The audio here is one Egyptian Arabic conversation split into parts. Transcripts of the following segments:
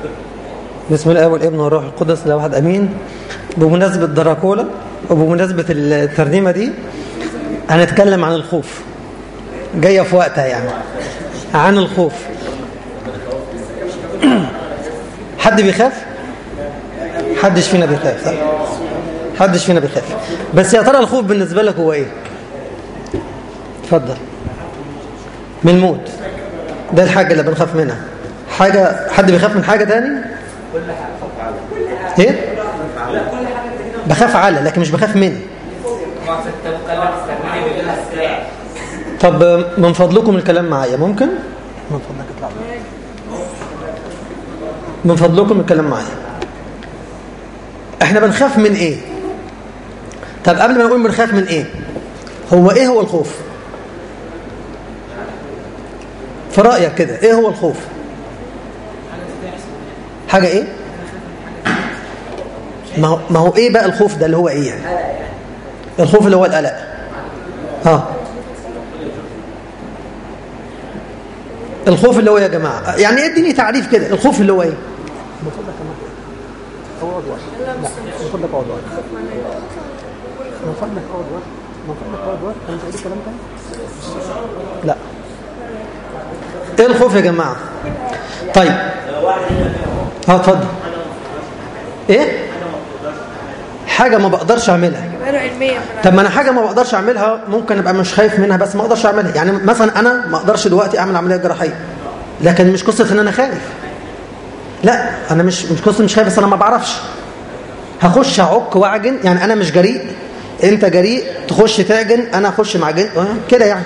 بسم الله والابن والروح القدس لا واحد امين بمناسبه دراكولا وبمناسبه الترنيمه دي هنتكلم عن الخوف جايه في وقتها يعني عن الخوف حد بيخاف حدش فينا بيخاف صح حدش فينا بيخاف بس يا ترى الخوف بالنسبه لك هو ايه اتفضل من الموت ده الحاجه اللي بنخاف منها حاجه حد بيخاف من حاجه تاني ايه بخاف على لكن مش بخاف من طب من فضلكم الكلام معايا ممكن من فضلك اطلع من فضلكم الكلام معايا احنا بنخاف من ايه طب قبل ما نقول بنخاف من ايه هو ايه هو الخوف في رايك كده ايه هو الخوف حاجه ايه ما هو, ما هو ايه بقى الخوف ده اللي هو ايه يعني الخوف اللي هو القلق ها الخوف اللي هو يا جماعه يعني ايه اديني تعريف كده الخوف اللي هو ايه اقعد واحد لا من فضلك اقعد واحد من فضلك اقعد واحد من فضلك اقعد واحد انت عايز كلام تاني لا ايه الخوف يا جماعه طيب اه اتفضل ايه حاجه ما بقدرش اعملها يبقى له علمية طب ما انا حاجه ما بقدرش اعملها ممكن ابقى مش خايف منها بس ما اقدرش اعملها يعني مثلا انا ما اقدرش دلوقتي اعمل عمليه جراحيه لكن مش قصه ان انا خايف لا انا مش مش قصه مش خايف بس انا ما بعرفش هخش اعك واعجن يعني انا مش جريء انت جريء تخش تعجن انا اخش معجن آه، كده يعني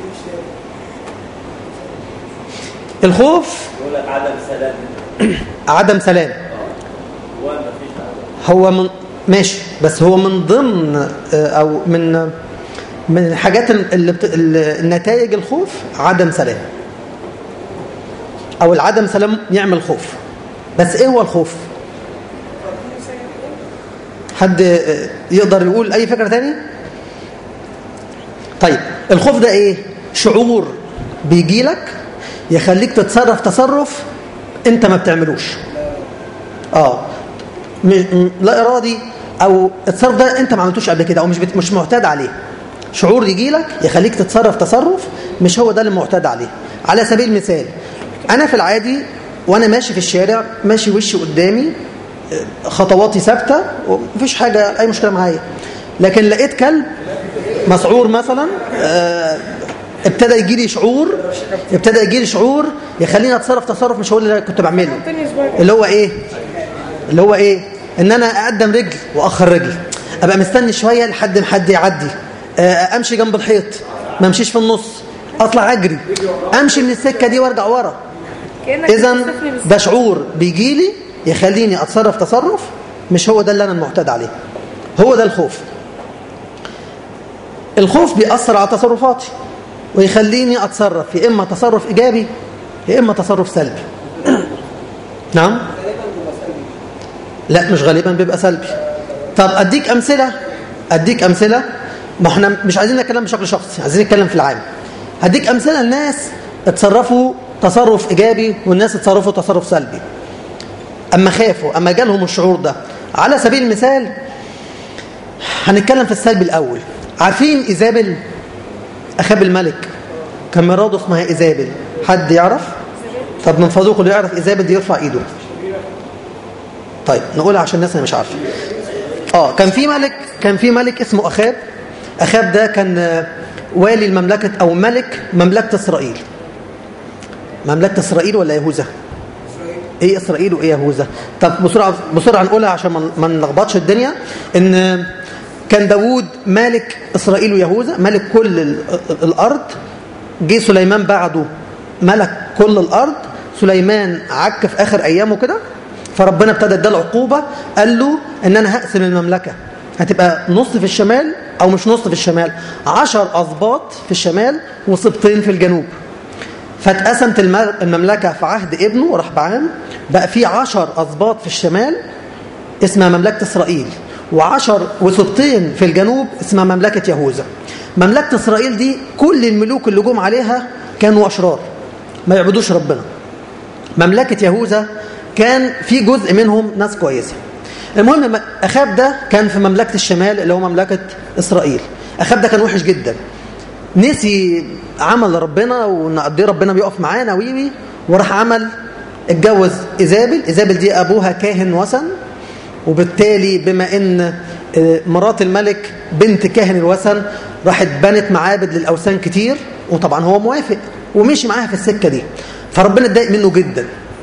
الخوف يقول لك عدم سلام عدم سلام هو ما فيش عدم هو من ماشي بس هو من ضمن آه، او من من الحاجات اللي بت... ال- النتائج الخوف عدم سلام او العدم سلام يعمل خوف بس ايه هو الخوف حد آه، يقدر يقول اي فكره تاني طيب الخوف ده ايه شعور بيجي لك يخليك تتصرف تصرف انت ما بتعملوش اه م- م- لا ارادي او التصرف ده انت ما عملتوش قبل كده او مش بت... مش معتاد عليه شعور يجي لك يخليك تتصرف تصرف مش هو ده اللي معتاد عليه على سبيل المثال انا في العادي وانا ماشي في الشارع ماشي وشي قدامي آه، خطواتي ثابته ومفيش حاجه اي مشكله معايا لكن لقيت كلب مسعور مثلا آه، ابتدى يجي لي شعور ابتدى يجي لي شعور يخليني اتصرف تصرف مش هو اللي كنت بعمله اللي هو ايه اللي هو ايه ان انا اقدم رجل واخر رجل ابقى مستني شويه لحد ما حد يعدي آه، امشي جنب الحيط ما امشيش في النص اطلع اجري امشي من السكه دي وارجع ورا كأنك اذا بتوصفني بالظبط. ده شعور بيجي لي يخليني اتصرف تصرف مش هو ده اللي انا المعتاد عليه هو ده الخوف الخوف بيأثر على تصرفاتي ويخليني اتصرف يا اما تصرف ايجابي يا اما تصرف سلبي نعم لا مش غالبا بيبقى سلبي طب اديك امثله اديك امثله ما احنا مش عايزين نتكلم بشكل شخصي عايزين نتكلم في العام هديك امثله لناس اتصرفوا تصرف ايجابي والناس اتصرفوا تصرف سلبي اما خافوا اما جالهم الشعور ده على سبيل المثال هنتكلم في السلبي الاول عارفين ايزابل اخاب الملك كان مراته اسمها ايزابل حد يعرف طب من فضلكم اللي يعرف ايزابل دي يرفع ايده طيب نقولها عشان الناس اللي مش عارفه اه كان في ملك كان في ملك اسمه اخاب اخاب ده كان آه، والي المملكه او ملك مملكه اسرائيل مملكه اسرائيل ولا يهوذا ايه اسرائيل وايه يهوذا طب بسرعه بسرعه نقولها عشان ما- ما نلخبطش الدنيا ان كان داوود ملك اسرائيل ويهوذا ملك كل ال- الارض جه سليمان بعده ملك كل الارض سليمان عك في اخر ايامه كده فربنا ابتدى اداله عقوبه قال له ان انا هقسم المملكه هتبقى نص في الشمال او مش نص في الشمال عشر اسباط في الشمال وسبطين في الجنوب فاتقسمت الم- المملكة في عهد ابنه رحبعام بقى في عشر أسباط في الشمال اسمها مملكة إسرائيل وعشر وسبطين في الجنوب اسمها مملكة يهوذا مملكة إسرائيل دي كل الملوك اللي جم عليها كانوا أشرار ما يعبدوش ربنا مملكة يهوذا كان في جزء منهم ناس كويسه المهم م- اخاب ده كان في مملكه الشمال اللي هو مملكه اسرائيل اخاب ده كان وحش جدا نسي عمل ربنا وان قد ايه ربنا بيقف معانا ويوي وراح عمل اتجوز ايزابل ايزابل دي ابوها كاهن وثن وبالتالي بما ان آه، مرات الملك بنت كاهن الوثن راحت بنت معابد للاوثان كتير وطبعا هو موافق ومشي معاها في السكه دي فربنا اتضايق منه جدا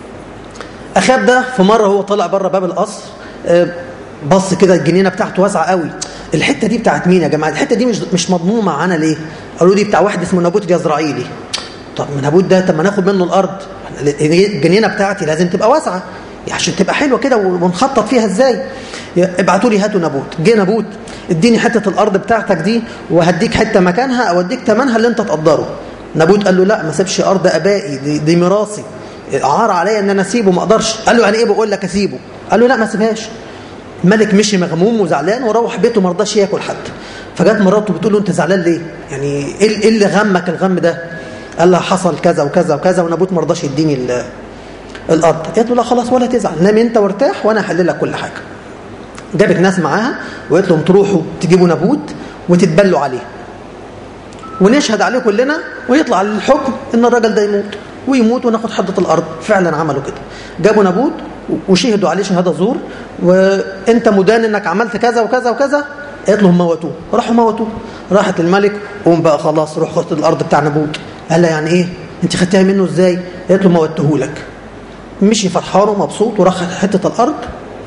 اخاب ده في مره هو طلع بره باب القصر آه، بص كده الجنينه بتاعته واسعه قوي الحته دي بتاعت مين يا جماعه الحته دي مش مش مضمونه معانا ليه قالوا دي بتاع واحد اسمه نابوت اليزرعيلي طب من نابوت ده طب ما ناخد منه الارض الجنينه بتاعتي لازم تبقى واسعه عشان تبقى حلوه كده ونخطط فيها ازاي ابعتوا لي هاتوا نابوت جه نابوت اديني حته الارض بتاعتك دي وهديك حته مكانها او اديك ثمنها اللي انت تقدره نابوت قال له لا ما سيبش ارض ابائي دي, دي ميراثي عار عليا ان انا اسيبه ما اقدرش قال له يعني ايه بقول لك اسيبه قال له لا ما سيبهاش الملك مشي مغموم وزعلان وروح بيته ما رضاش ياكل حتى فجت مراته بتقول له انت زعلان ليه يعني ايه إيه اللي غمك الغم ده قال لها حصل كذا وكذا وكذا ونابوت ما رضاش يديني ال- الارض قالت له لا خلاص ولا تزعل نام انت وارتاح وانا هحل لك كل حاجه جابت ناس معاها وقالت لهم تروحوا تجيبوا نابوت وتتبلوا عليه ونشهد عليه كلنا ويطلع الحكم ان الراجل ده يموت ويموت وناخد حدة الارض فعلا عملوا كده جابوا نابوت وشهدوا عليه شهاده زور وانت مدان انك عملت كذا وكذا وكذا قالت لهم موتوه راحوا موتوه راحت الملك قوم بقى خلاص روح خد الارض بتاع نابوت قال لها يعني ايه انت خدتها منه ازاي قالت له موتته لك مشي فرحان ومبسوط وراح خد حته الارض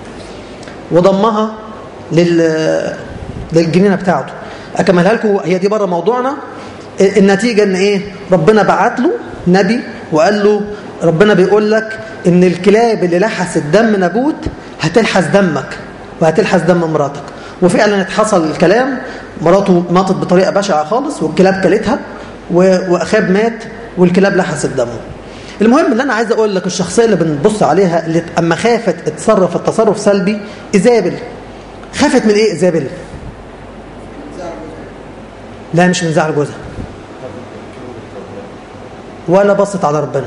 وضمها لل للجنينه بتاعته اكملها لكم هي دي بره موضوعنا النتيجه ان ايه ربنا بعت له نبي وقال له ربنا بيقول لك ان الكلاب اللي لحست دم نابوت هتلحس دمك وهتلحس دم مراتك وفعلا اتحصل الكلام مراته ماتت بطريقه بشعه خالص والكلاب كلتها و- واخاب مات والكلاب لحست دمه المهم اللي انا عايز اقول لك الشخصيه اللي بنبص عليها اللي اما خافت اتصرف التصرف سلبي ايزابل خافت من ايه ايزابل لا مش من زعل جوزها ولا بصت على ربنا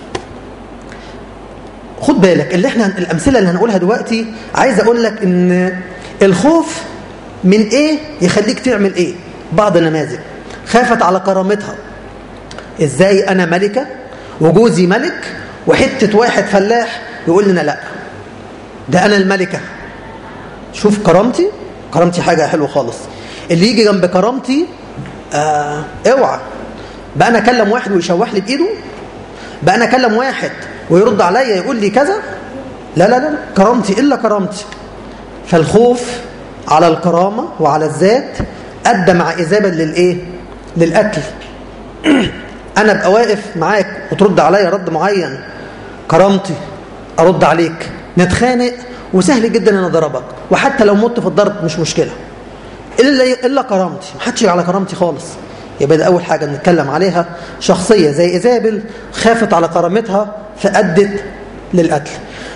خد بالك اللي احنا الامثله اللي هنقولها دلوقتي عايز اقول لك ان الخوف من ايه يخليك تعمل ايه بعض النماذج خافت على كرامتها ازاي انا ملكه وجوزي ملك وحته واحد فلاح يقول لنا لا ده انا الملكه شوف كرامتي كرامتي حاجه حلوه خالص اللي يجي جنب كرامتي آه اوعى بقى انا اكلم واحد ويشوح لي بايده بقى انا اكلم واحد ويرد عليا يقول لي كذا لا لا لا كرامتي الا كرامتي فالخوف على الكرامه وعلى الذات ادى مع ايزابل للايه للقتل انا ابقى واقف معاك وترد عليا رد معين كرامتي ارد عليك نتخانق وسهل جدا ان اضربك وحتى لو مت في الضرب مش مشكله الا الا كرامتي محدش يجي على كرامتي خالص يبقى ده اول حاجه بنتكلم عليها شخصيه زي ايزابل خافت على كرامتها فادت للقتل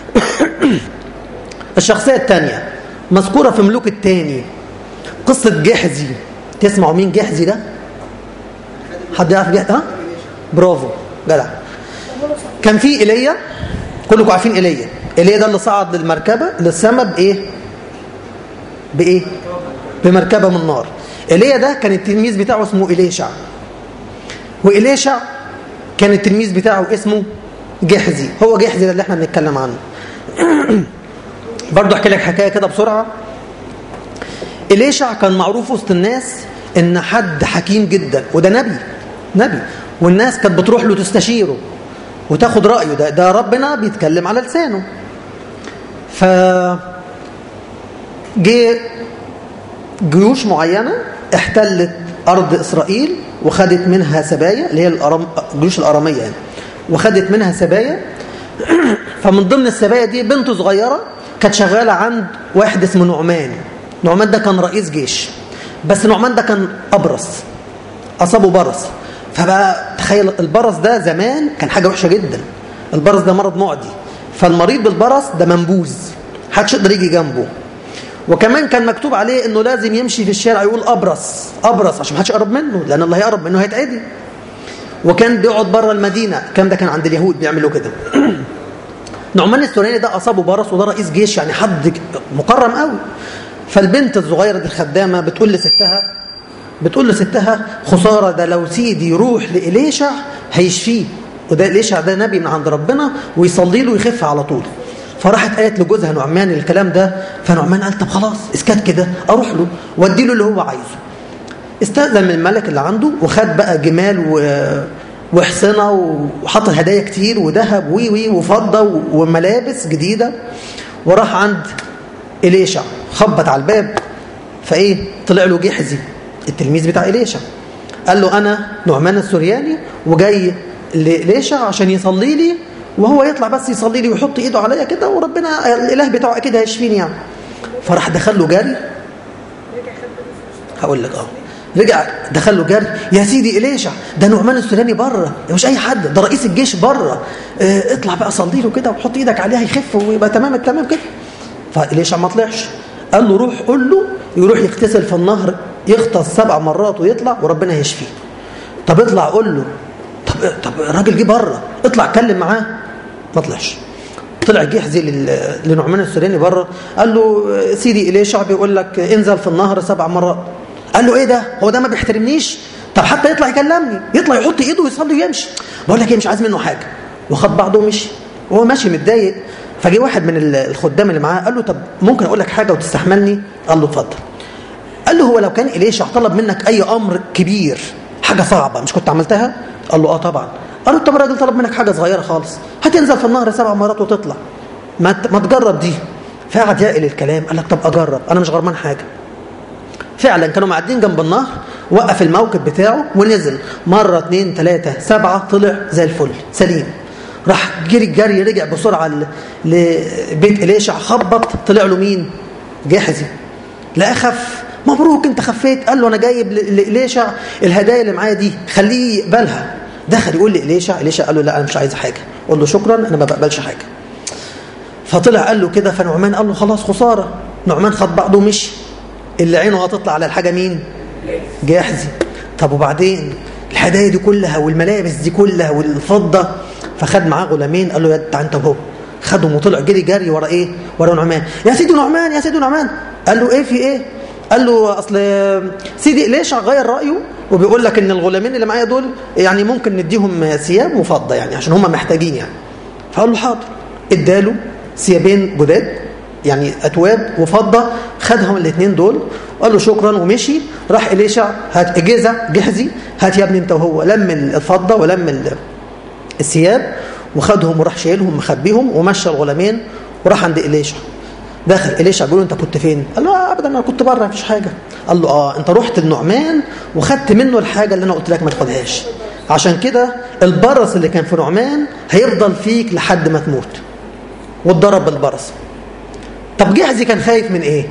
الشخصيه الثانيه مذكوره في ملوك الثاني قصه جحزي تسمعوا مين جحزي ده حد يعرف جحزي ها برافو جدع كان في ايليا كلكم عارفين ايليا ايليا ده اللي صعد للمركبه للسماء بايه بايه بمركبه من نار ايليا ده كان التلميذ بتاعه اسمه إليشع وإليشع كان التلميذ بتاعه اسمه جحزي هو جحزي ده اللي احنا بنتكلم عنه برضه احكي لك حكايه كده بسرعه إليشع كان معروف وسط الناس ان حد حكيم جدا وده نبي نبي والناس كانت بتروح له تستشيره وتاخد رايه ده ده ربنا بيتكلم على لسانه ف جه جيوش معينه احتلت ارض اسرائيل وخدت منها سبايا اللي هي الأرام... الجيوش الاراميه يعني وخدت منها سبايا فمن ضمن السبايا دي بنت صغيره كانت شغاله عند واحد اسمه نعمان نعمان ده كان رئيس جيش بس نعمان ده كان ابرص اصابه برص فبقى تخيل البرص ده زمان كان حاجه وحشه جدا البرص ده مرض معدي فالمريض بالبرص ده منبوذ محدش يقدر يجي جنبه وكمان كان مكتوب عليه انه لازم يمشي في الشارع يقول ابرص ابرص عشان محدش يقرب منه لان الله يقرب منه هيتعدي وكان بيقعد بره المدينه الكلام ده كان عند اليهود بيعملوا كده نعمان السورياني ده اصابه برص وده رئيس جيش يعني حد مكرم قوي فالبنت الصغيره دي الخدامه بتقول لستها بتقول لستها خساره ده لو سيدي يروح لإليشع هيشفيه وده إليشع ده نبي من عند ربنا ويصلي له ويخف على طول فراحت قالت لجوزها نعمان الكلام ده فنعمان قال طب خلاص اسكت كده اروح له وادي له اللي هو عايزه استأذن من الملك اللي عنده وخد بقى جمال و... وحصنة وحط هدايا كتير وذهب وي وي وفضة وملابس جديدة وراح عند إليشع خبط على الباب فإيه طلع له جحزي التلميذ بتاع إليشع قال له أنا نعمان السورياني وجاي لإليشع عشان يصلي لي وهو يطلع بس يصلي لي ويحط ايده عليا كده وربنا الاله بتاعه اكيد هيشفيني يعني فراح دخل له جري هقول لك اه رجع دخل له جري يا سيدي إليشع ده نعمان السوداني بره مش اي حد ده رئيس الجيش بره اه اطلع بقى صلي له كده وحط ايدك عليه هيخف ويبقى تمام التمام كده فإليشع ما طلعش قال له روح قول له يروح يغتسل في النهر يغطس سبع مرات ويطلع وربنا يشفيه طب اطلع قول له طب طب الراجل جه بره اطلع اتكلم معاه ما طلعش طلع جحزي لنعمان السوداني بره قال له سيدي إليشع بيقول لك انزل في النهر سبع مرات قال له ايه ده هو ده ما بيحترمنيش طب حتى يطلع يكلمني يطلع يحط ايده ويصلي ويمشي بقول لك ايه مش عايز منه حاجه وخد بعضه ومشي وهو ماشي متضايق فجه واحد من الخدام اللي معاه قال له طب ممكن اقول لك حاجه وتستحملني قال له اتفضل قال له هو لو كان إليشع طلب منك اي امر كبير حاجه صعبه مش كنت عملتها قال له اه طبعا قال له طب الراجل طلب منك حاجه صغيره خالص هتنزل في النهر سبع مرات وتطلع ما ما تجرب دي فقعد يقل الكلام قال لك طب اجرب انا مش غرمان حاجه فعلا كانوا معدين جنب النهر وقف الموكب بتاعه ونزل مرة اتنين تلاتة سبعة طلع زي الفل سليم راح جري الجري رجع بسرعة لبيت إليشع خبط طلع له مين جاحزي لا خف مبروك انت خفيت قال له انا جايب لإليشع الهدايا اللي معايا دي خليه يقبلها دخل يقول لإليشع إليشع قال له لا انا مش عايز حاجة قول له شكرا انا ما بقبلش حاجة فطلع قال له كده فنعمان قال له خلاص خسارة نعمان خد بعضه ومشي اللي عينه هتطلع على الحاجة مين جاحزي طب وبعدين الهدايا دي كلها والملابس دي كلها والفضة فخد معاه غلامين قال له يا تعال انت وهو خدهم وطلع جري جري ورا ايه ورا نعمان يا سيدي نعمان يا سيدي نعمان قال له ايه في ايه قال له اصل سيدي ليش غير رايه وبيقول لك ان الغلامين اللي معايا دول يعني ممكن نديهم ثياب وفضه يعني عشان هم محتاجين يعني فقال له حاضر اداله ثيابين جداد يعني أتواب وفضة خدهم الاثنين دول وقال له شكرا ومشي راح إليشع هات إجازة جهزي هات يا ابني انت وهو لم الفضة ولم الثياب وخدهم وراح شايلهم مخبيهم ومشى الغلامين وراح عند إليشع دخل إليشع بيقول له انت كنت فين قال له ابدا انا كنت بره مفيش حاجة قال له اه انت رحت لنعمان وخدت منه الحاجة اللي انا قلت لك ما تاخدهاش عشان كده البرص اللي كان في نعمان هيفضل فيك لحد ما تموت واتضرب بالبرص طب جحزي كان خايف من ايه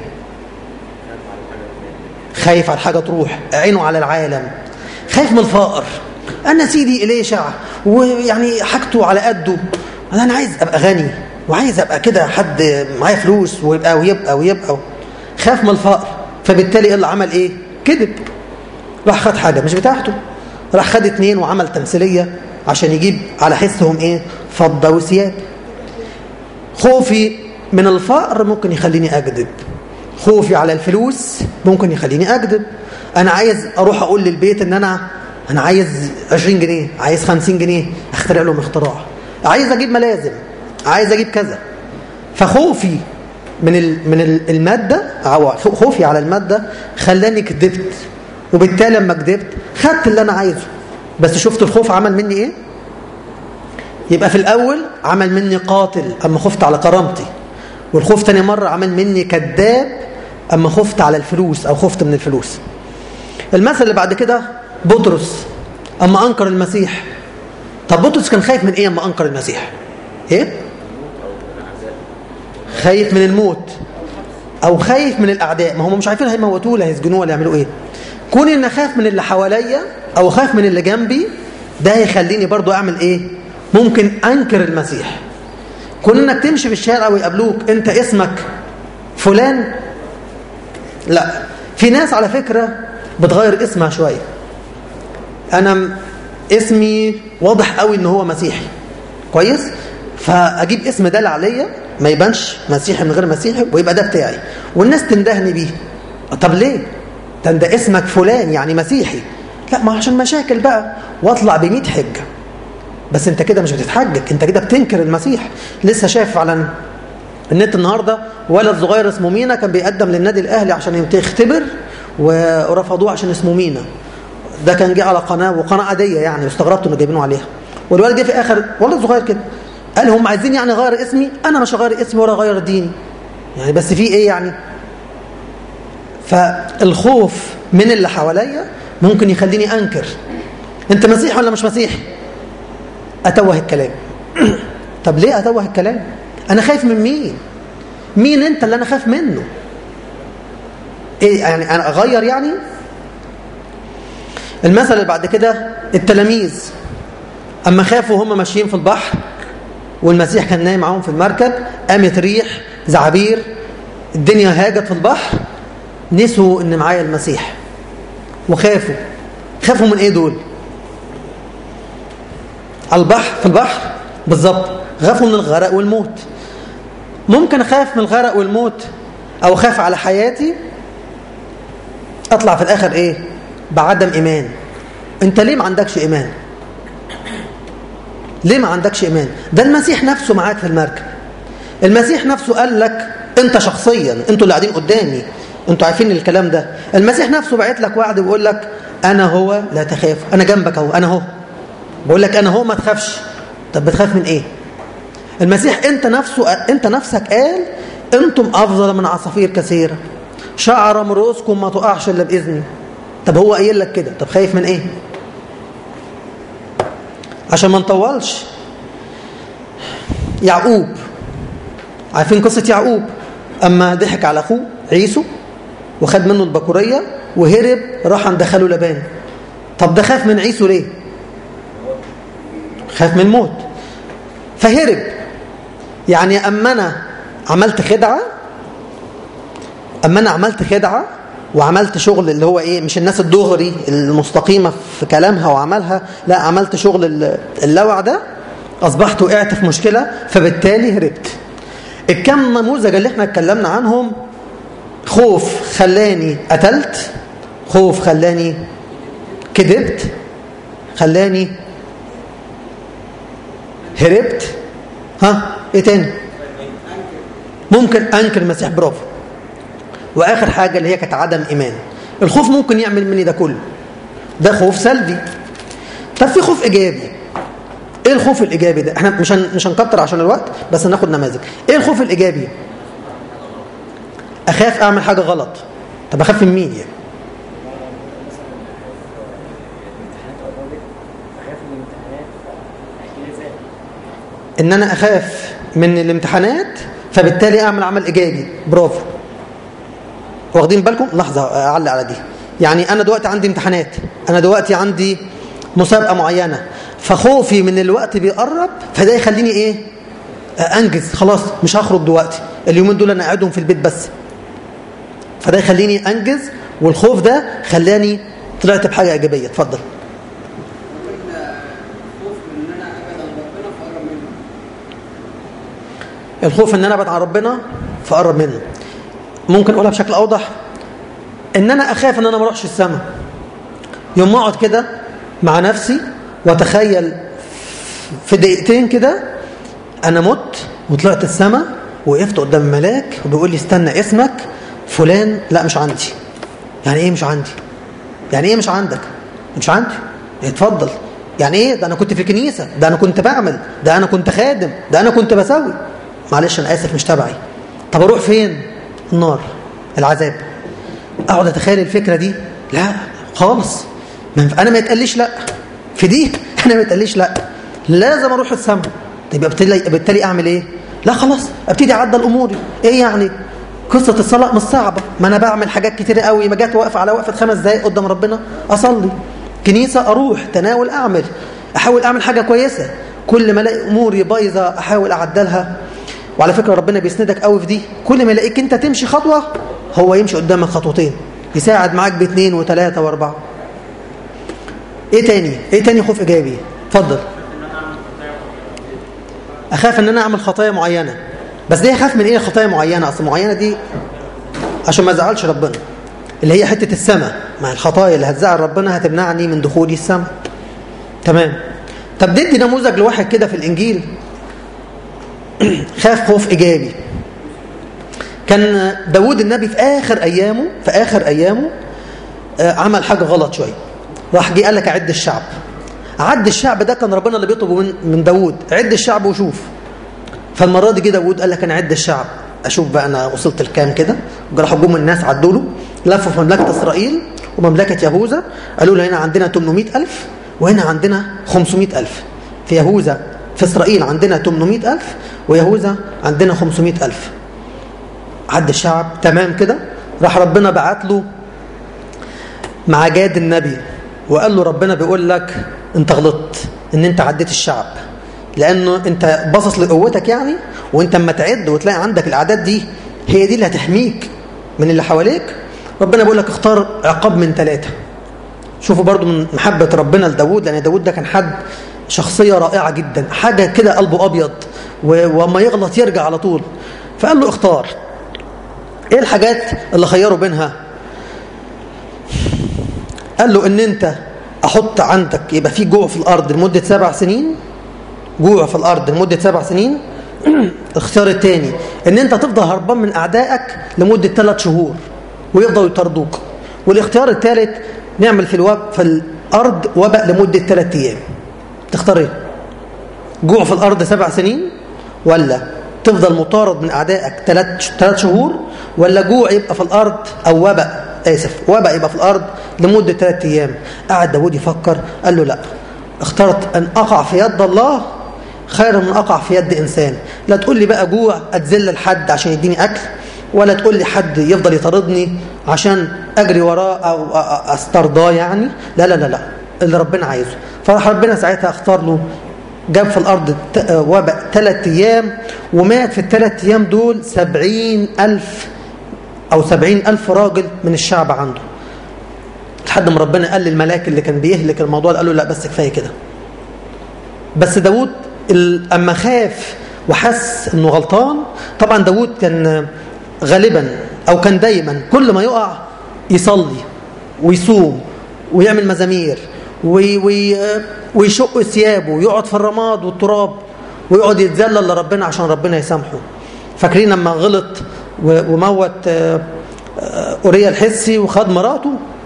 خايف على الحاجة تروح عينه على العالم خايف من الفقر انا سيدي إليشع ويعني حاجته على قده انا عايز ابقى غني وعايز ابقى كده حد معايا فلوس ويبقى ويبقى ويبقى خاف من الفقر فبالتالي اللي عمل ايه كذب راح خد حاجة مش بتاعته راح خد اتنين وعمل تمثيلية عشان يجيب على حسهم ايه فضة وثياب خوفي من الفقر ممكن يخليني أكذب خوفي على الفلوس ممكن يخليني أكذب أنا عايز أروح أقول للبيت إن أنا أنا عايز 20 جنيه عايز 50 جنيه أخترع لهم اختراع عايز أجيب ملازم عايز أجيب كذا فخوفي من من المادة أو خوفي على المادة خلاني كذبت وبالتالي لما كذبت خدت اللي أنا عايزه بس شفت الخوف عمل مني إيه؟ يبقى في الأول عمل مني قاتل أما خفت على كرامتي والخوف تاني مرة عمل مني كذاب أما خفت على الفلوس أو خفت من الفلوس المثل اللي بعد كده بطرس أما أنكر المسيح طب بطرس كان خايف من إيه أما أنكر المسيح إيه؟ خايف من الموت أو خايف من الأعداء ما هم مش عارفين هيموتوه ولا هيسجنوه ولا يعملوا إيه كوني إن أخاف من اللي حواليا أو أخاف من اللي جنبي ده هيخليني برضو أعمل إيه ممكن أنكر المسيح كون انك تمشي في الشارع ويقابلوك انت اسمك فلان لا في ناس على فكرة بتغير اسمها شوية انا اسمي واضح قوي ان هو مسيحي كويس فاجيب اسم دال عليا ما يبانش مسيحي من غير مسيحي ويبقى ده بتاعي والناس تندهني بيه طب ليه ده انت اسمك فلان يعني مسيحي لا ما عشان مشاكل بقى واطلع ب 100 حجه بس انت كده مش بتتحجج انت كده بتنكر المسيح لسه شايف على النت النهارده ولد صغير اسمه مينا كان بيقدم للنادي الاهلي عشان يختبر ورفضوه عشان اسمه مينا ده كان جه على قناه وقناه عاديه يعني واستغربت انه جايبينه عليها والولد جه في اخر ولد صغير كده قال هم عايزين يعني غير اسمي انا مش هغير اسمي ولا غير ديني يعني بس في ايه يعني فالخوف من اللي حواليا ممكن يخليني انكر انت مسيحي ولا مش مسيحي اتوه الكلام طب ليه اتوه الكلام انا خايف من مين مين انت اللي انا خايف منه ايه يعني انا اغير يعني المثل اللي بعد كده التلاميذ اما خافوا هم ماشيين في البحر والمسيح كان نايم معاهم في المركب قامت ريح زعابير الدنيا هاجت في البحر نسوا ان معايا المسيح وخافوا خافوا من ايه دول على البحر في البحر بالظبط خافوا من الغرق والموت ممكن اخاف من الغرق والموت او اخاف على حياتي اطلع في الاخر ايه بعدم ايمان انت ليه ما عندكش ايمان ليه ما عندكش ايمان ده المسيح نفسه معاك في المركب المسيح نفسه قال لك انت شخصيا انتوا اللي قاعدين قدامي انتوا عارفين الكلام ده المسيح نفسه بعت لك وعد ويقول لك انا هو لا تخاف انا جنبك اهو انا اهو بقول لك انا هو ما تخافش طب بتخاف من ايه المسيح انت نفسه انت نفسك قال انتم افضل من عصافير كثيره شعر من رؤوسكم ما تقعش الا باذني طب هو قايل لك كده طب خايف من ايه عشان ما نطولش يعقوب عارفين قصه يعقوب اما ضحك على اخوه عيسو وخد منه البكوريه وهرب راح عند خاله لبان طب ده خاف من عيسو ليه خاف من الموت فهرب يعني اما انا عملت خدعه اما انا عملت خدعه وعملت شغل اللي هو ايه مش الناس الدغري المستقيمه في كلامها وعملها لا عملت شغل اللوع ده اصبحت وقعت في مشكله فبالتالي هربت الكم نموذج اللي احنا اتكلمنا عنهم خوف خلاني قتلت خوف خلاني كذبت خلاني هربت ها ايه تاني ممكن انكر المسيح برافو واخر حاجه اللي هي كانت عدم ايمان الخوف ممكن يعمل مني ده كله ده خوف سلبي طب في خوف ايجابي ايه الخوف الايجابي ده احنا مش هن... مش هنكتر عشان الوقت بس هناخد نماذج ايه الخوف الايجابي اخاف اعمل حاجه غلط طب اخاف من مين يعني ان انا اخاف من الامتحانات فبالتالي اعمل عمل ايجابي برافو واخدين بالكم لحظه اعلق على دي يعني انا دلوقتي عندي امتحانات انا دلوقتي عندي مسابقه معينه فخوفي من الوقت بيقرب فده يخليني ايه انجز خلاص مش هخرج دلوقتي اليومين دول انا قاعدهم في البيت بس فده يخليني انجز والخوف ده خلاني طلعت بحاجه ايجابيه اتفضل الخوف ان انا ابعد عن ربنا فاقرب منه ممكن اقولها بشكل اوضح ان انا اخاف ان انا ما اروحش السماء يوم ما اقعد كده مع نفسي واتخيل في دقيقتين كده انا مت وطلعت السماء وقفت قدام الملاك وبيقول لي استنى اسمك فلان لا مش عندي يعني ايه مش عندي يعني ايه مش عندك مش عندي اتفضل يعني ايه ده انا كنت في كنيسه ده انا كنت بعمل ده انا كنت خادم ده انا كنت بسوي معلش انا اسف مش تبعي طب اروح فين النار العذاب اقعد اتخيل الفكره دي لا خالص انا ما يتقاليش لا في دي انا ما يتقاليش لا لازم اروح السماء يبقى بالتالي بالتالي اعمل ايه لا خلاص ابتدي اعدل اموري ايه يعني قصه الصلاه مش صعبه ما انا بعمل حاجات كتير قوي ما جات واقف على وقفه خمس دقائق قدام ربنا اصلي كنيسه اروح تناول اعمل احاول اعمل حاجه كويسه كل ما الاقي اموري بايظه احاول اعدلها وعلى فكره ربنا بيسندك قوي في دي كل ما يلاقيك انت تمشي خطوه هو يمشي قدامك خطوتين يساعد معاك باثنين وثلاثه واربعه ايه تاني ايه تاني خوف ايجابي اتفضل اخاف ان انا اعمل خطايا معينه بس ليه اخاف من ايه خطايا معينه اصل معينه دي عشان ما ازعلش ربنا اللي هي حته السماء مع الخطايا اللي هتزعل ربنا هتمنعني من دخولي السماء تمام طب ندي نموذج لواحد كده في الانجيل خاف خوف ايجابي كان داود النبي في اخر ايامه في اخر ايامه آه، عمل حاجه غلط شويه راح جه قال لك عد الشعب عد الشعب ده كان ربنا اللي بيطلبه من من داود عد الشعب وشوف فالمره دي جه داود قال لك انا عد الشعب اشوف بقى انا وصلت لكام كده راحوا جم الناس عدوا له لفوا في مملكه اسرائيل ومملكه يهوذا قالوا له هنا عندنا 800000 وهنا عندنا 500000 في يهوذا في اسرائيل عندنا 800000 ويهوذا عندنا 500000 عد الشعب تمام كده راح ربنا بعت له مع جاد النبي وقال له ربنا بيقول لك انت غلطت ان انت عديت الشعب لانه انت باصص لقوتك يعني وانت اما تعد وتلاقي عندك الاعداد دي هي دي اللي هتحميك من اللي حواليك ربنا بيقول لك اختار عقاب من ثلاثه شوفوا برضو من محبه ربنا لداود لان داود ده كان حد شخصيه رائعه جدا حاجه كده قلبه ابيض و- وما يغلط يرجع على طول فقال له اختار ايه الحاجات اللي خيروا بينها قال له ان انت احط عندك يبقى في جوع في الارض لمده سبع سنين جوع في الارض لمده سبع سنين الاختيار الثاني ان انت تفضل هربان من اعدائك لمده ثلاث شهور ويفضلوا يطاردوك والاختيار الثالث نعمل في الوب في الارض وباء لمده ثلاث ايام تختار ايه جوع في الارض سبع سنين ولا تفضل مطارد من اعدائك ثلاث ثلاث شهور ولا جوع يبقى في الارض او وباء اسف وباء يبقى في الارض لمده ثلاث ايام قعد داود يفكر قال له لا اخترت ان اقع في يد الله خير من اقع في يد انسان لا تقول لي بقى جوع اتذل لحد عشان يديني اكل ولا تقول لي حد يفضل يطاردني عشان اجري وراه او أ- أ- استرضاه يعني لا لا لا لا اللي ربنا عايزه فراح ربنا ساعتها اختار له جاب في الأرض ت- وباء ثلاث أيام ومات في الثلاث أيام دول سبعين ألف أو سبعين ألف راجل من الشعب عنده لحد ما ربنا قال للملاك اللي كان بيهلك الموضوع ده قال له لا بس كفاية كده بس داود ال- أما خاف وحس أنه غلطان طبعا داود كان غالبا أو كان دايما كل ما يقع يصلي ويصوم ويعمل مزامير وي وي ويشق ثيابه ويقعد في الرماد والتراب ويقعد يتذلل لربنا عشان ربنا يسامحه فاكرين لما غلط و- وموت آه، آه، أوريا الحسي وخد مراته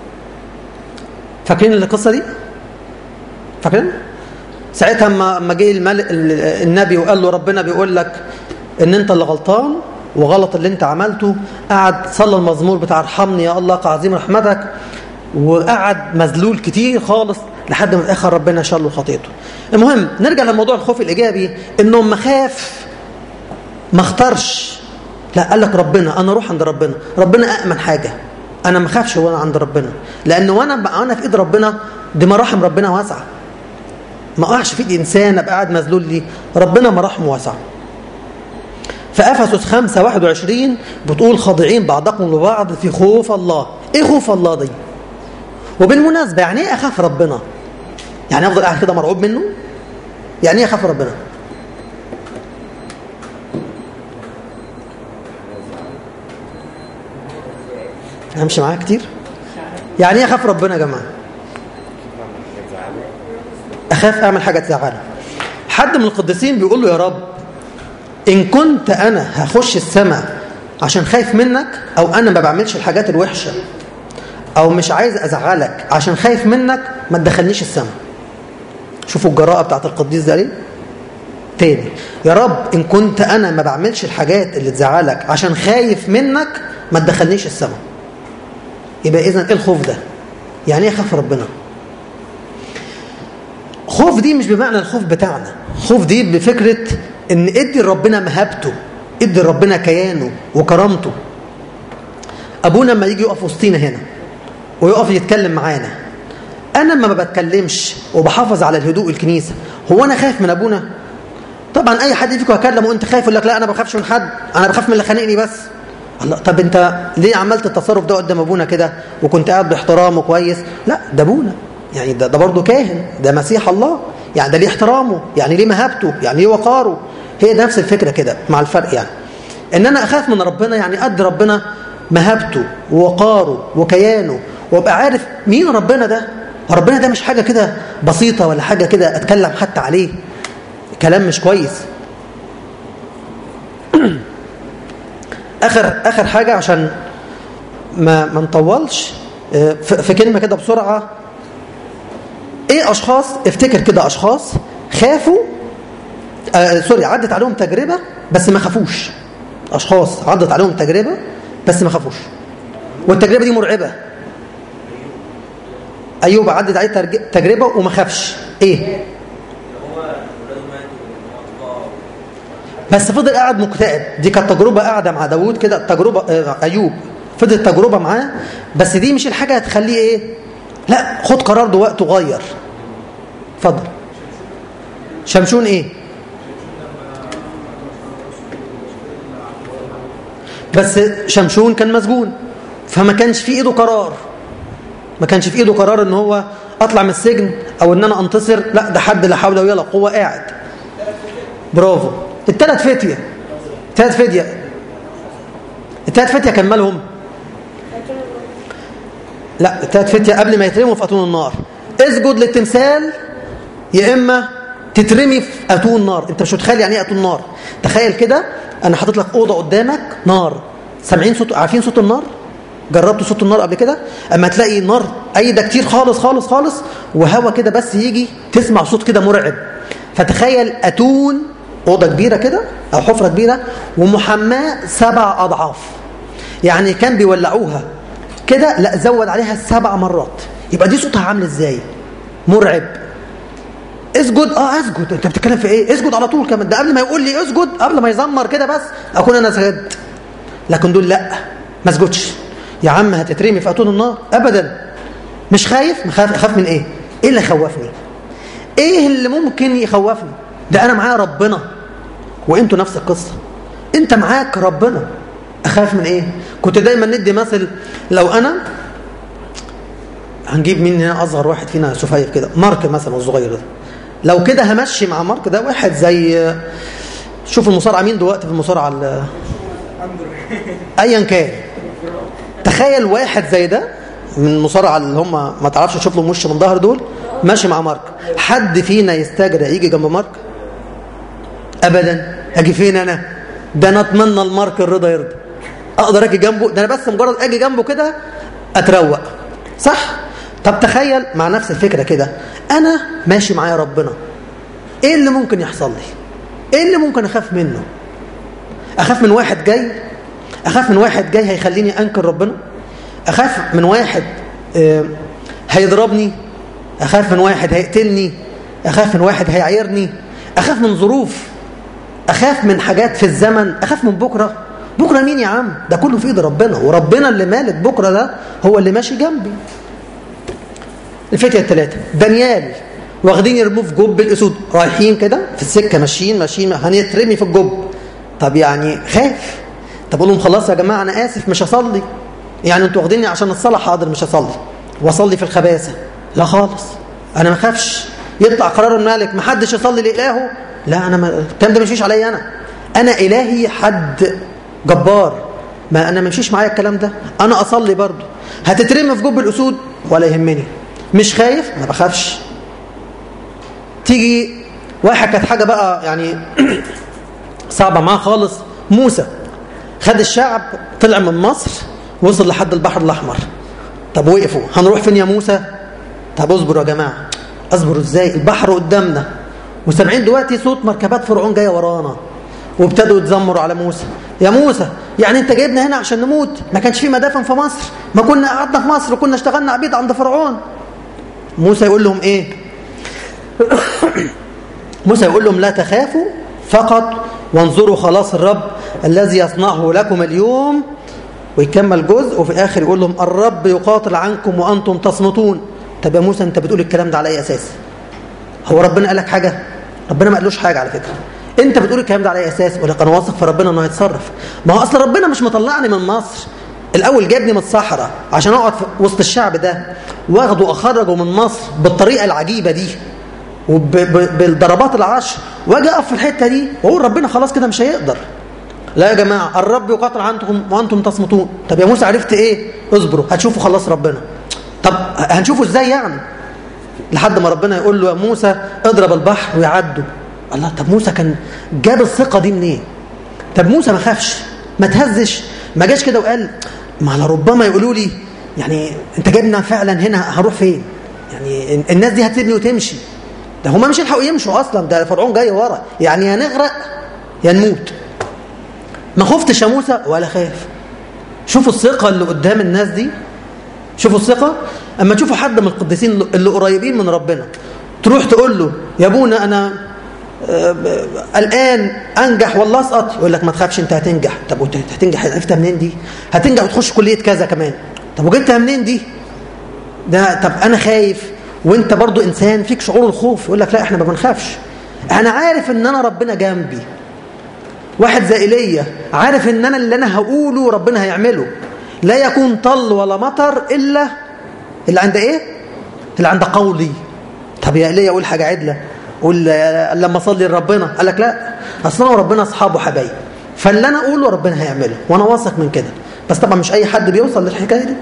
فاكرين القصة دي؟ فاكرين؟ ساعتها اما اما جه الملك النبي وقال له ربنا بيقول لك ان انت اللي غلطان وغلط اللي انت عملته قعد صلى المزمور بتاع ارحمني يا الله كعظيم رحمتك وقعد مذلول كتير خالص لحد ما في الاخر ربنا شال له خطيئته. المهم نرجع لموضوع الخوف الايجابي انه ما خاف ما اختارش لا قال لك ربنا انا اروح عند ربنا ربنا امن حاجه انا ما اخافش وانا عند ربنا لان وانا بقى انا في ايد ربنا دي مراحم ربنا واسعه ما اقعش في ايد انسان ابقى قاعد مذلول لي ربنا مراحمه واسعه فافسس 5 21 بتقول خاضعين بعضكم لبعض في خوف الله ايه خوف الله دي وبالمناسبه يعني ايه اخاف ربنا يعني افضل قاعد كده مرعوب منه يعني ايه اخاف ربنا همشي معايا كتير يعني ايه اخاف ربنا يا جماعه اخاف اعمل حاجه تزعله حد من القديسين بيقول له يا رب ان كنت انا هخش السماء عشان خايف منك او انا ما بعملش الحاجات الوحشه او مش عايز ازعلك عشان خايف منك ما تدخلنيش السماء شوفوا الجراءه بتاعت القديس ده ليه تاني يا رب ان كنت انا ما بعملش الحاجات اللي تزعلك عشان خايف منك ما تدخلنيش السماء يبقى اذا ايه الخوف ده يعني ايه خاف ربنا خوف دي مش بمعنى الخوف بتاعنا خوف دي بفكرة ان ادي لربنا مهابته ادي لربنا كيانه وكرامته ابونا لما يجي يقف وسطينا هنا ويقف يتكلم معانا انا ما بتكلمش وبحافظ على الهدوء الكنيسه هو انا خايف من ابونا طبعا اي حد فيكم هكلمه وانت خايف يقول لك لا انا ما بخافش من حد انا بخاف من اللي خانقني بس الله طب انت ليه عملت التصرف ده قدام ابونا كده وكنت قاعد باحترامه كويس لا ده ابونا يعني ده ده برضه كاهن ده مسيح الله يعني ده ليه احترامه يعني ليه مهابته يعني ليه وقاره هي نفس الفكره كده مع الفرق يعني ان انا اخاف من ربنا يعني قد ربنا مهابته ووقاره وكيانه وابقى عارف مين ربنا ده ربنا ده مش حاجه كده بسيطه ولا حاجه كده اتكلم حتى عليه كلام مش كويس اخر اخر حاجه عشان ما ما نطولش آه، في في كلمه كده بسرعه ايه اشخاص افتكر كده اشخاص خافوا آه سوري عدت عليهم تجربه بس ما خافوش اشخاص عدت عليهم تجربه بس ما خافوش والتجربه دي مرعبه ايوب عدت عليه ترج- تجربه وما خافش ايه هو ولاده ماتوا وهو بس فضل قاعد مكتئب دي كانت تجربه قاعده مع داوود كده تجربه آه، ايوب فضلت تجربه معاه بس دي مش الحاجه هتخليه ايه لا خد قرار دلوقتي وغير اتفضل شمشون ايه بس شمشون كان مسجون فما كانش في ايده قرار ما كانش في ايده قرار ان هو اطلع من السجن او ان انا انتصر لا ده حد لا حول ولا قوه قاعد برافو الثلاث فتيه الثلاث فتيه الثلاث فتيه كان مالهم لا الثلاث فتيه قبل ما يترموا في اتون النار اسجد للتمثال يا اما تترمي في اتون النار انت مش متخيل يعني ايه اتون النار تخيل كده انا حاطط لك اوضه قدامك نار سامعين صوت عارفين صوت النار جربتوا صوت النار قبل كده اما تلاقي نار ايده كتير خالص خالص خالص وهوا كده بس يجي تسمع صوت كده مرعب فتخيل اتون اوضه كبيره كده او حفره كبيره ومحماه سبع اضعاف يعني كان بيولعوها كده لا زود عليها سبع مرات يبقى دي صوتها عامل ازاي مرعب اسجد اه اسجد انت بتتكلم في ايه اسجد على طول كمان ده قبل ما يقول لي اسجد قبل ما يزمر كده بس اكون انا سجدت لكن دول لا ما اسجدش يا عم هتترمي في اتون النار ابدا مش خايف مخاف اخاف من ايه ايه اللي يخوفني ايه اللي ممكن يخوفني ده انا معايا ربنا وانتوا نفس القصه انت معاك ربنا اخاف من ايه كنت دايما ندي مثل لو انا هنجيب مين هنا اصغر واحد فينا سفيف كده مارك مثلا الصغير ده لو كده همشي مع مارك ده واحد زي شوف المصارعه مين دلوقتي في المصارعه ال- ايا كان تخيل واحد زي ده من المصارعه اللي هم ما تعرفش تشوف لهم وش من ظهر دول ماشي مع مارك حد فينا يستجرى يجي جنب مارك ابدا اجي فين انا ده انا اتمنى المارك الرضا يرضى اقدر اجي جنبه ده انا بس مجرد اجي جنبه كده اتروق صح طب تخيل مع نفس الفكره كده انا ماشي معايا ربنا ايه اللي ممكن يحصل لي ايه اللي ممكن اخاف منه اخاف من واحد جاي اخاف من واحد جاي هيخليني انكر ربنا اخاف من واحد آه، هيضربني اخاف من واحد هيقتلني اخاف من واحد هيعيرني اخاف من ظروف اخاف من حاجات في الزمن اخاف من بكره بكره مين يا عم ده كله في ايد ربنا وربنا اللي مالك بكره ده هو اللي ماشي جنبي الفتيه الثلاثه دانيال واخدين يرموه في جب الاسود رايحين كده في السكه ماشيين ماشيين هنترمي في الجب طب يعني خاف طب اقول لهم خلاص يا جماعه انا اسف مش هصلي يعني انتوا واخديني عشان الصلاه حاضر مش هصلي واصلي في الخباثه لا خالص انا ما اخافش يطلع قرار الملك ما حدش يصلي لالهه لا انا ما الكلام ده ما يمشيش عليا انا انا الهي حد جبار ما انا ما يمشيش معايا الكلام ده انا اصلي برضه هتترمي في جب الاسود ولا يهمني مش خايف ما بخافش تيجي واحد كانت حاجه بقى يعني صعبه معاه خالص موسى خد الشعب طلع من مصر وصل لحد البحر الاحمر طب وقفوا هنروح فين يا موسى طب اصبروا يا جماعه اصبروا ازاي البحر قدامنا وسامعين دلوقتي صوت مركبات فرعون جايه ورانا وابتدوا يتذمروا على موسى يا موسى يعني انت جايبنا هنا عشان نموت ما كانش في مدافن في مصر ما كنا قعدنا في مصر وكنا اشتغلنا عبيد عند فرعون موسى يقول لهم ايه موسى يقول لهم لا تخافوا فقط وانظروا خلاص الرب الذي يصنعه لكم اليوم ويكمل جزء وفي الاخر يقول لهم الرب يقاتل عنكم وانتم تصمتون طب يا موسى انت بتقول الكلام ده على اي اساس هو ربنا قال لك حاجه ربنا ما قالوش حاجه على فكره انت بتقول الكلام ده على اي اساس ولا انا واثق في ربنا انه هيتصرف ما هو اصل ربنا مش مطلعني من مصر الاول جابني من الصحراء عشان اقعد في وسط الشعب ده واخده اخرجه من مصر بالطريقه العجيبه دي وبالضربات العشر واجي اقف في الحته دي واقول ربنا خلاص كده مش هيقدر لا يا جماعه الرب يقاتل عنكم وانتم تصمتون طب يا موسى عرفت ايه اصبروا هتشوفوا خلاص ربنا طب هنشوفه ازاي يعني لحد ما ربنا يقول له يا موسى اضرب البحر ويعدوا الله طب موسى كان جاب الثقه دي منين طب موسى ما خافش ما تهزش ما جاش كده وقال ما لربما يقولوا لي يعني انت جايبنا فعلا هنا هنروح فين يعني الناس دي هتسيبني وتمشي ده هما مش يلحقوا يمشوا اصلا ده فرعون جاي ورا يعني يا نغرق يا نموت ما خفتش يا موسى ولا خاف شوفوا الثقه اللي قدام الناس دي شوفوا الثقه اما تشوفوا حد من القديسين اللي قريبين من ربنا تروح تقول له يا ابونا انا الان انجح والله اسقط يقول لك ما تخافش انت هتنجح طب وانت هتنجح عرفتها منين دي هتنجح وتخش كليه كذا كمان طب وجبتها منين دي ده طب انا خايف وانت برضو انسان فيك شعور الخوف يقول لك لا احنا ما بنخافش انا عارف ان انا ربنا جنبي واحد زي ايليا عارف ان انا اللي انا هقوله ربنا هيعمله لا يكون طل ولا مطر الا اللي عند ايه اللي عند قولي طب يا ايليا قول حاجه عدله قول لما اصلي لربنا قال لك لا اصل انا وربنا اصحاب وحبايب فاللي انا اقوله ربنا هيعمله وانا واثق من كده بس طبعا مش اي حد بيوصل للحكايه دي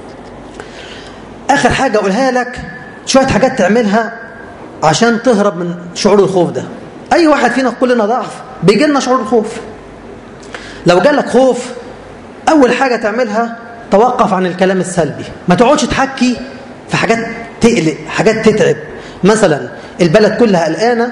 اخر حاجه اقولها لك شويه حاجات تعملها عشان تهرب من شعور الخوف ده اي واحد فينا كلنا ضعف بيجي لنا شعور الخوف لو جالك خوف اول حاجه تعملها توقف عن الكلام السلبي ما تقعدش تحكي في حاجات تقلق حاجات تتعب مثلا البلد كلها قلقانه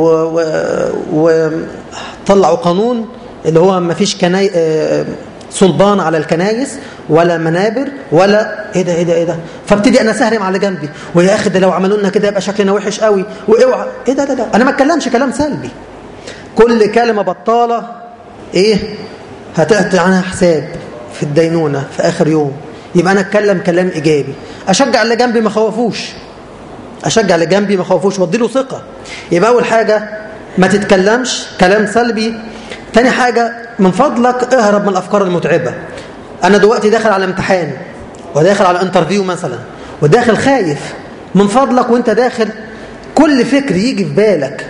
وطلعوا و... قانون اللي هو ما فيش كناي صلبان على الكنايس ولا منابر ولا ايه ده ايه ده ايه ده فابتدي انا سهرم على جنبي ويا اخي ده لو عملوا لنا كده يبقى شكلنا وحش قوي واوعى ايه ده ده ده انا ما اتكلمش كلام سلبي كل كلمه بطاله ايه هتعطي عنها حساب في الدينونه في اخر يوم يبقى انا اتكلم كلام ايجابي اشجع اللي جنبي ما خوفوش اشجع اللي جنبي ما خوفوش وادي له ثقه يبقى اول حاجه ما تتكلمش كلام سلبي تاني حاجه من فضلك اهرب من الافكار المتعبه انا دلوقتي داخل على امتحان وداخل على انترفيو مثلا وداخل خايف من فضلك وانت داخل كل فكر يجي في بالك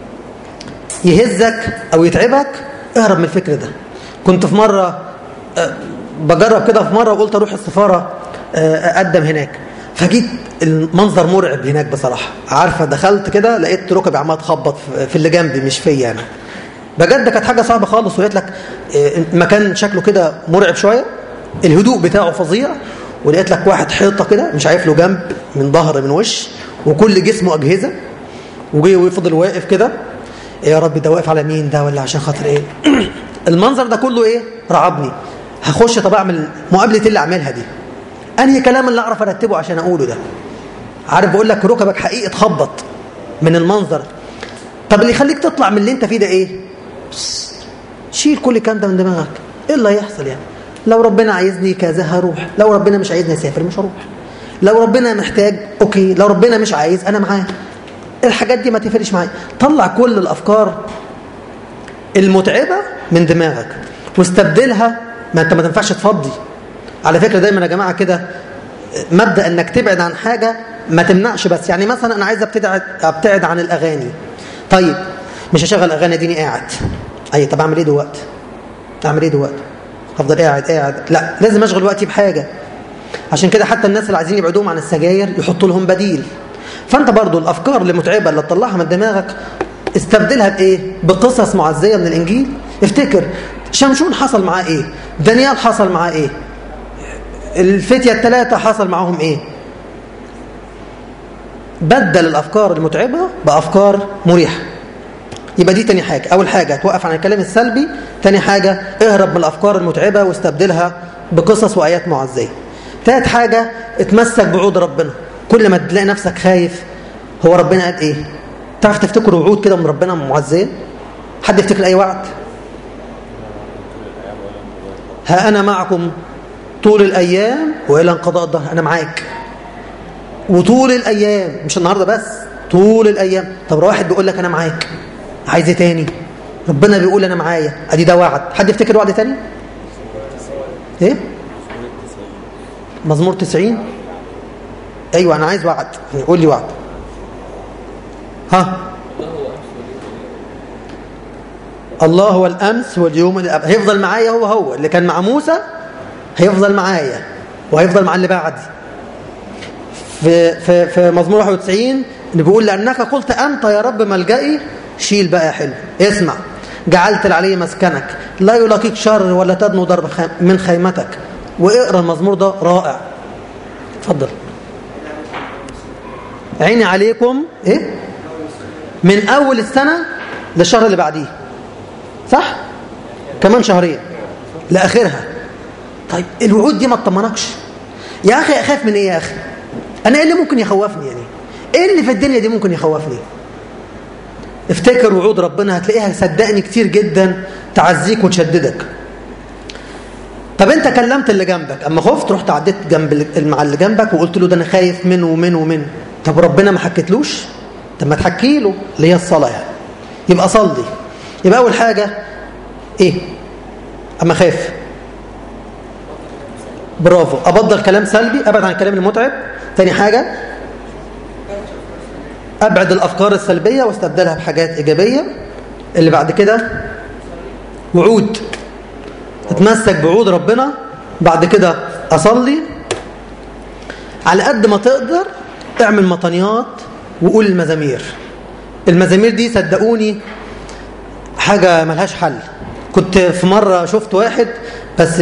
يهزك او يتعبك اهرب من الفكر ده كنت في مره بجرب كده في مره وقلت اروح السفاره اقدم هناك فجيت المنظر مرعب هناك بصراحه عارفه دخلت كده لقيت ركبي عمال تخبط في اللي جنبي مش فيا انا بجد كانت حاجه صعبه خالص ولقيت لك المكان شكله كده مرعب شويه الهدوء بتاعه فظيع ولقيت لك واحد حيطه كده مش عارف له جنب من ظهر من وش وكل جسمه اجهزه وجي وفضل واقف كده يا رب ده واقف على مين ده ولا عشان خاطر ايه المنظر ده كله ايه رعبني هخش طب اعمل مقابله اللي اعملها دي انهي كلام اللي اعرف ارتبه عشان اقوله ده عارف بقول لك ركبك حقيقي تخبط من المنظر طب اللي يخليك تطلع من اللي انت فيه ده ايه شيل كل الكلام ده من دماغك ايه اللي هيحصل يعني لو ربنا عايزني كذا هروح لو ربنا مش عايزني اسافر مش هروح لو ربنا محتاج اوكي لو ربنا مش عايز انا معاه الحاجات دي ما تفرقش معايا طلع كل الافكار المتعبه من دماغك واستبدلها ما انت ما تنفعش تفضي على فكره دايما يا جماعه كده مبدا انك تبعد عن حاجه ما تمنعش بس يعني مثلا انا عايز ابتعد ابتعد عن الاغاني طيب مش هشغل اغاني ديني قاعد اي طب اعمل ايه دلوقتي اعمل ايه دلوقتي هفضل قاعد قاعد لا لازم اشغل وقتي بحاجه عشان كده حتى الناس اللي عايزين يبعدوهم عن السجاير يحطوا لهم بديل فانت برضو الافكار اللي متعبه اللي تطلعها من دماغك استبدلها بايه بقصص معزيه من الانجيل افتكر شمشون حصل معاه ايه دانيال حصل معاه ايه الفتية الثلاثة حصل معاهم ايه بدل الافكار المتعبة بافكار مريحة يبقى دي تاني حاجة اول حاجة توقف عن الكلام السلبي تاني حاجة اهرب من الافكار المتعبة واستبدلها بقصص وايات معزية تالت حاجة اتمسك بعود ربنا كل ما تلاقي نفسك خايف هو ربنا قال ايه تعرف تفتكر وعود كده من ربنا معزية حد يفتكر اي وعد ها انا معكم طول الايام والى انقضاء الدهر انا معاك وطول الايام مش النهارده بس طول الايام طب واحد بيقول لك انا معاك عايز ايه تاني ربنا بيقول انا معايا ادي ده وعد حد يفتكر وعد تاني ايه مزمور 90 ايوه انا عايز وعد قول لي وعد ها الله هو الامس واليوم والأب- هيفضل معايا هو هو اللي كان مع موسى هيفضل معايا وهيفضل مع اللي بعدي في في في مزمور 91 اللي بيقول لانك قلت انت يا رب ملجئي شيل بقى يا حلو اسمع جعلت العلي مسكنك لا يلاقيك شر ولا تدنو ضرب خي- من خيمتك واقرا المزمور ده رائع اتفضل عيني عليكم ايه من اول السنه للشهر اللي بعديه صح كمان شهرين لاخرها طيب الوعود دي ما تطمنكش يا اخي اخاف من ايه يا اخي انا ايه اللي ممكن يخوفني يعني ايه اللي في الدنيا دي ممكن يخوفني افتكر وعود ربنا هتلاقيها صدقني كتير جدا تعزيك وتشددك طب انت كلمت اللي جنبك اما خفت رحت عديت جنب ال- مع اللي جنبك وقلت له ده انا خايف من ومن ومن طب ربنا ما حكيتلوش طب ما تحكي له اللي هي الصلاه يعني يبقى صلي يبقى اول حاجه ايه اما خاف برافو ابطل كلام سلبي ابعد عن الكلام المتعب تاني حاجه ابعد الافكار السلبيه واستبدلها بحاجات ايجابيه اللي بعد كده وعود اتمسك بعود ربنا بعد كده اصلي على قد ما تقدر اعمل مطنيات وقول المزامير المزامير دي صدقوني حاجه ملهاش حل كنت في مره شفت واحد بس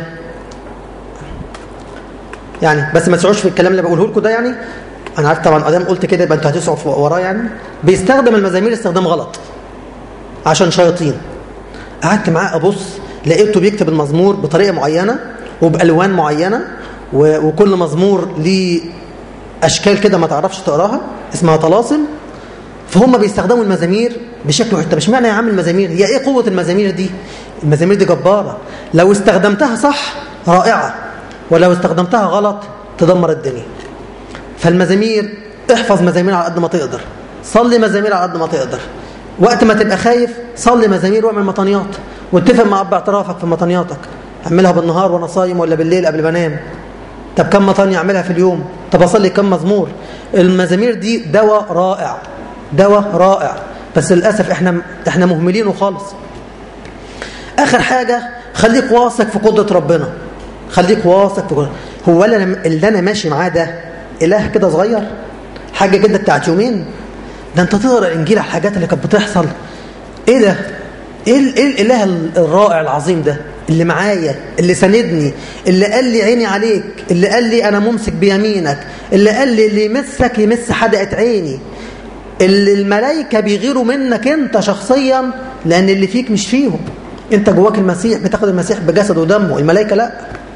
يعني بس ما تسعوش في الكلام اللي بقوله لكم ده يعني انا عارف طبعا ادام قلت كده يبقى انتوا هتسعوا في- وراه يعني بيستخدم المزامير استخدام غلط عشان شياطين قعدت معاه ابص لقيته بيكتب المزمور بطريقه معينه وبالوان معينه و- وكل مزمور ليه اشكال كده ما تعرفش تقراها اسمها طلاسم فهم بيستخدموا المزامير بشكل واحد طب اشمعنى يا عم المزامير هي ايه قوه المزامير دي المزامير دي جباره لو استخدمتها صح رائعه ولو استخدمتها غلط تدمر الدنيا فالمزامير احفظ مزامير على قد ما تقدر صلي مزامير على قد ما تقدر وقت ما تبقى خايف صلي مزامير واعمل مطنيات واتفق مع اب اعترافك في مطنياتك اعملها بالنهار وانا صايم ولا بالليل قبل ما انام طب كم مطنية اعملها في اليوم طب اصلي كم مزمور المزامير دي دواء رائع دواء رائع بس للاسف احنا احنا مهملينه خالص اخر حاجه خليك واثق في قدره ربنا خليك واثق في قدره هو اللي انا اللي انا ماشي معاه ده اله كده صغير حاجه كده بتاعت يومين ده انت تقرا الانجيل على الحاجات اللي كانت بتحصل ايه ده ايه ال- ايه الاله الرائع العظيم ده اللي معايا اللي ساندني اللي قال لي عيني عليك اللي قال لي انا ممسك بيمينك اللي قال لي اللي يمسك يمس حدقه عيني اللي الملائكه بيغيروا منك انت شخصيا لان اللي فيك مش فيهم انت جواك المسيح بتاخد المسيح بجسده ودمه الملائكه لا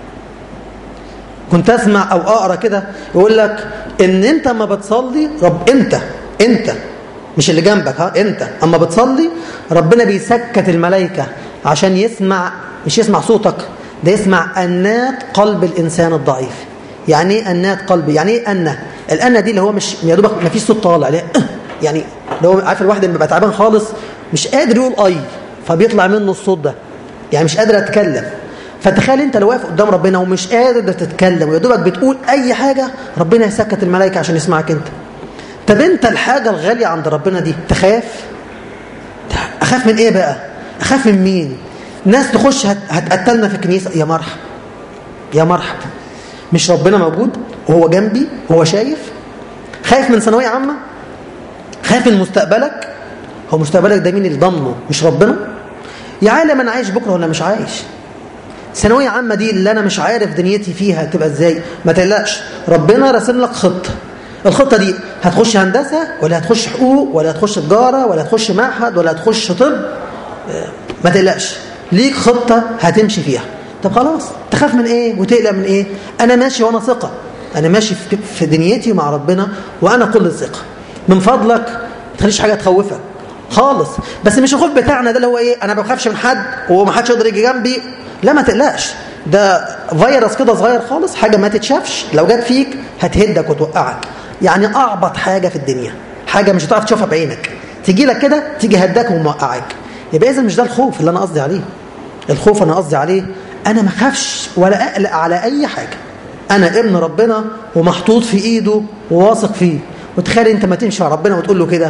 كنت اسمع او اقرا كده يقول لك ان انت ما بتصلي رب انت انت مش اللي جنبك ها انت اما بتصلي ربنا بيسكت الملائكه عشان يسمع مش يسمع صوتك ده يسمع انات قلب الانسان الضعيف يعني ايه انات قلبي يعني ايه انه الانه دي اللي هو مش يا دوبك ما فيش صوت طالع اللي هي اه يعني لو عارف الواحد اللي بيبقى تعبان خالص مش قادر يقول اي فبيطلع منه الصوت ده يعني مش قادر اتكلم فتخيل انت لو واقف قدام ربنا ومش قادر تتكلم ويا دوبك بتقول اي حاجه ربنا يسكت الملائكه عشان يسمعك انت طب انت الحاجه الغاليه عند ربنا دي تخاف اخاف من ايه بقى اخاف من مين ناس تخش هت... هتقتلنا في الكنيسه يا مرحب يا مرحب مش ربنا موجود وهو جنبي وهو شايف خايف من ثانويه عامه خايف من مستقبلك هو مستقبلك ده مين اللي ضمنه مش ربنا يا عالم انا عايش بكره ولا مش عايش ثانويه عامه دي اللي انا مش عارف دنيتي فيها تبقى ازاي ما تقلقش ربنا راسم لك خطه الخطه دي هتخش هندسه ولا هتخش حقوق ولا هتخش تجاره ولا هتخش معهد ولا هتخش طب آه، ما تقلقش ليك خطه هتمشي فيها طب خلاص تخاف من ايه وتقلق من ايه انا ماشي وانا ثقه انا ماشي في- في دنيتي مع ربنا وانا كل ثقه من فضلك ما تخليش حاجه تخوفك خالص بس مش الخوف بتاعنا ده اللي هو ايه انا ما بخافش من حد ومحدش يقدر يجي جنبي لا ما تقلقش ده فيروس كده صغير خالص حاجه ما تتشافش لو جت فيك هتهدك وتوقعك يعني اعبط حاجه في الدنيا حاجه مش هتعرف تشوفها بعينك تيجي لك كده تيجي هداك وموقعك يبقى اذا مش ده الخوف اللي انا قصدي عليه الخوف انا قصدي عليه انا ما اخافش ولا اقلق على اي حاجه انا ابن ربنا ومحطوط في ايده وواثق فيه وتخيل انت ما تمشي مع ربنا وتقول له كده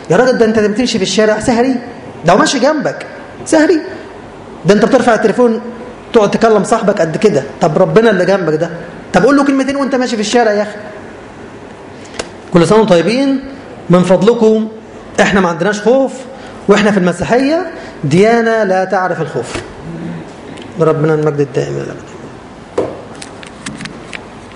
يا راجل ده انت بتمشي في الشارع سهري ده هو ماشي جنبك سهري ده انت بترفع التليفون تقعد تكلم صاحبك قد كده طب ربنا اللي جنبك ده طب قول له كلمتين وانت ماشي في الشارع يا اخي كل سنه وانتم طيبين من فضلكم احنا ما عندناش خوف واحنا في المسيحيه ديانه لا تعرف الخوف بربنا المجد الدائم الى الابد